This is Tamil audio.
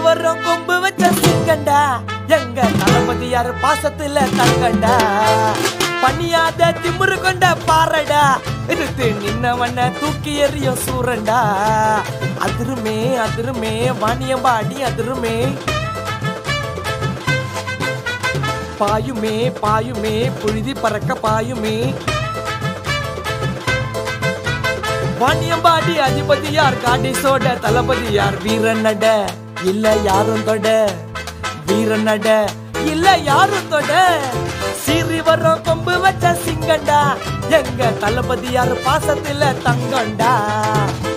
வரும் கொம்பு வச்ச சிங்கண்டா எங்க தளபதி யாரு பாசத்துல தங்கண்டா பணியாத திமிரு கொண்ட பாறடா இருத்து நின்னவன தூக்கி எறியும் சூரண்டா அதிருமே அதிருமே வாணியம்பாடி அதிருமே பாயுமே பாயுமே புழுதி பறக்க பாயுமே வாணியம்பாடி அதிபதி யார் காடேசோட தளபதி யார் வீரன் நட இல்ல யாரும் தொட வீரன் நட இல்ல யாரும் தொட சீறி வரும் கொம்பு வச்ச சிங்கண்டா எங்க தளபதி யார் பாசத்துல தங்கண்டா